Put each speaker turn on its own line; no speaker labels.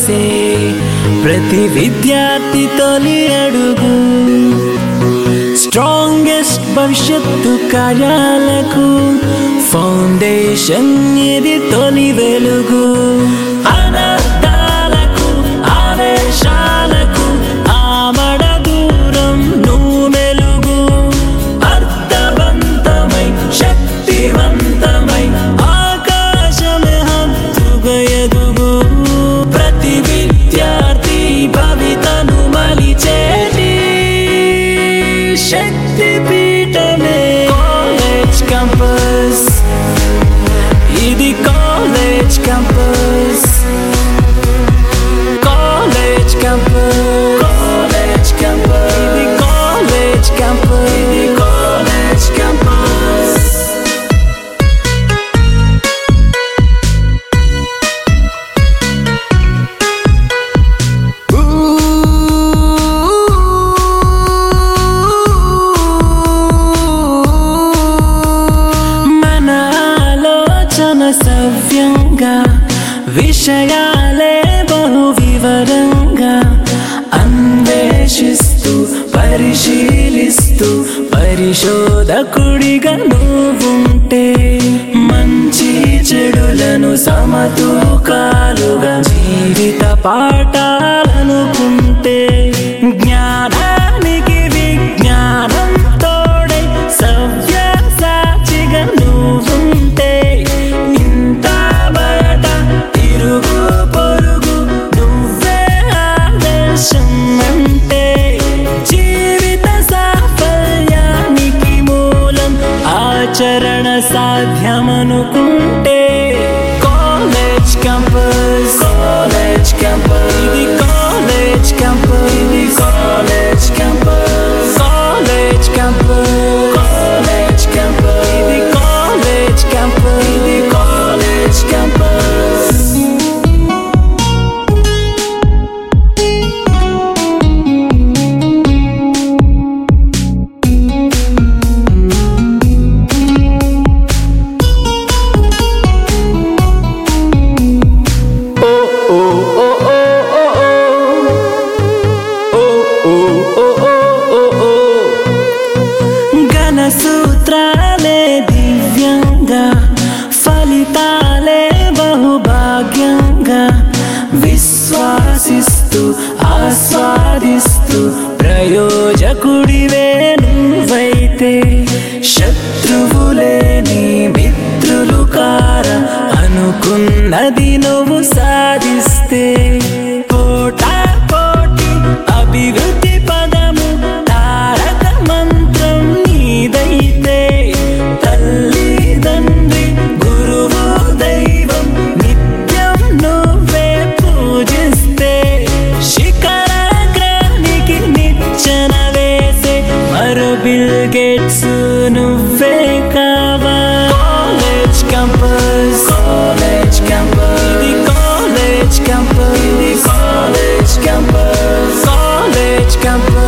వేసే ప్రతి విద్యార్థి తొలి అడుగు స్ట్రాంగెస్ట్ భవిష్యత్తు కార్యాలకు ఫౌండేషన్ ఇది తొలి వెలుగు అనర్థాలకు ఆవేశాలకు ఆమడ దూరం నువ్వు మెలుగు అర్థవంతమై శక్తివంతమై ఆకాశమే హద్దుగా ఎదుగు ప్రతి విద్యార్థి భవితను మలిచేటి శక్తి పీఠమే కాలేజ్ క్యాంపస్ ఇది college campus college campus college campus ఇది కాలేజ్ క్యాంపస్ ఇది కాలేజ్ క్యాంపస్ మన ఆలోచన సవ్యంగా విషయాలే బహు వివరంగా అన్వేషిస్తూ పరిశీలిస్తూ పరిశోధకుడిగా నువ్వుంటే మంచి చెడులను సమతూకాలుగా జీవిత పాఠాలనుకుంటే జ్ఞానానికి విజ్ఞానం తోడై సవ్య సాక్షిగా నువ్వుంటే ఇంత బయట తిరుగు పొరుగు నువ్వే ఆదర్శం అంటే జీవిత సాఫల్యానికి మూలం ఆచరణ సాధ్యమనుకుంటే కాలేజ్ క్యాంపస్ కాలేజ్ క్యాంపస్ ఇది కాలేజ్ క్యాంపస్ ఇది college campus college campus college campus ఇది కాలేజ్ క్యాంపస్ ఇది కాలేజ్ క్యాంపస్ ఘన సూత్రాలే దివ్యంగా ఫలితాలే బహుభాగ్యంగా విశ్వాసిస్తూ ఆస్వాదిస్తూ ప్రయోజకుడివే నువ్వైతే శత్రువులే నీ మిత్రులు కార అనుకున్నది నువ్వు సాధిస్తే కోటా కోటి అభివృద్ధి పదము తారక మంత్రం నీదైతే తల్లి తండ్రి గురువు దైవం నిత్యం నువ్వే పూజిస్తే శిఖరాగ్రానికి నిచ్చెన వేసే మరో బిల్ గేట్స్ నువ్వే కావా కాలేజ్ క్యాంపస్ కాలేజ్ క్యాంపస్ ఇది కాలేజ్ క్యాంపస్ ఇది కాలేజ్ క్యాంపస్ కాలేజ్ క్యాంపస్